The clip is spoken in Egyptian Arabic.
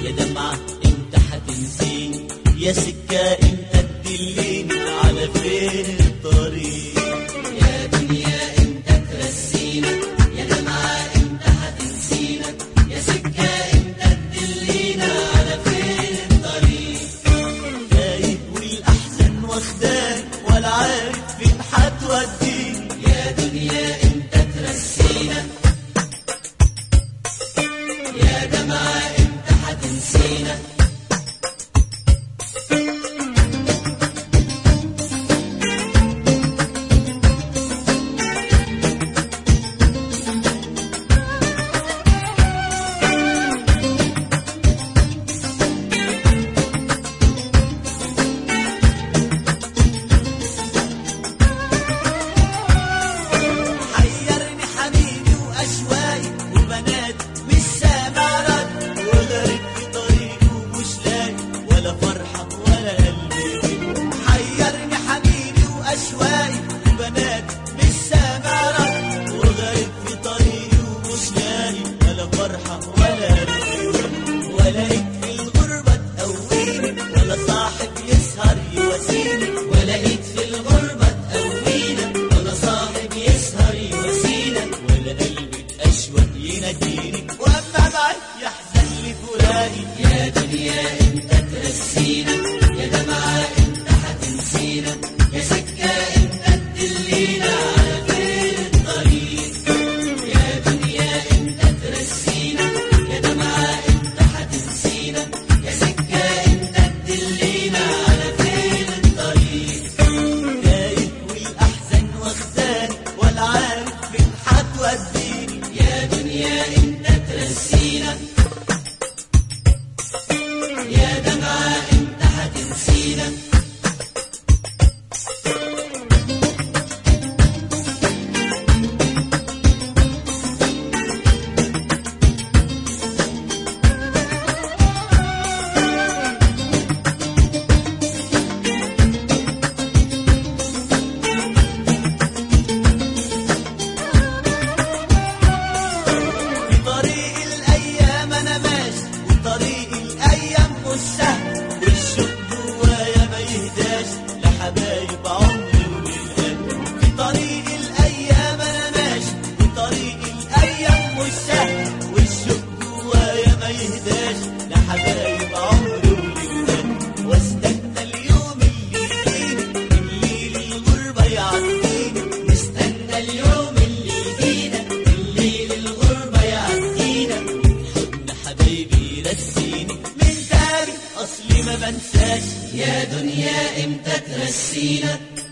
يا دمعة انت هتنسيني يا سكة انت تدليني على فين الطريق يا دنيا انت ترسينا يا دمعة انت هتنسينا يا سكة انت تدلينا على فين الطريق تايه والاحزان واخداني ولا عارف فين هتوديني يا دنيا انت ترسينا يا دمعة انت هتنسينا حيرني حبيبي واشواقي وبنات مش سامع رد وغريب في طريقي ومش لاقي ولا فرحه ولا قلبي حيرني حبيبي واشواقي وبنات مش سامع رد وغريب في طريقي ومش لاقي ولا فرحه ولا قلبي ولا ليك في الغربه تقويني ولا صاحب يسهر يواسيني ولا ايد في الغربة تقوينا ولا صاحب يسهر يواسينا ولا قلبي اشوق يناديني واما بعد يحزن لي فراقي يا دنيا انت ترسينا يا دمعة انت هتنسينا يا سكة انت تدلينا على فين الطريق يا دنيا انت ترسينا يا دمعة انت هتنسينا يا سكة انت تدلينا على فين الطريق تايه والاحزان واخداني ولا عارف فين هتوديني يا دنيا انت ترسينا يا دمعة انت هتنسينا في طريق الايام انا ماشي وطريق الايام مش سهل والشوق جوايا ما يهداش لحبايب عمري وللقلب في طريق الايام انا ماشي وطريق الايام مش سهل والشوق جوايا ما يهداش لحبايب عمري وللقلب واستنى اليوم اللي يجيني الليل الغربه يعديني نستنى اليوم اللي يجينا الليل الغربة يعدينا حضن حبايبي يرسيني من تاني اصلي ما بنساش يا دنيا امتى ترسينا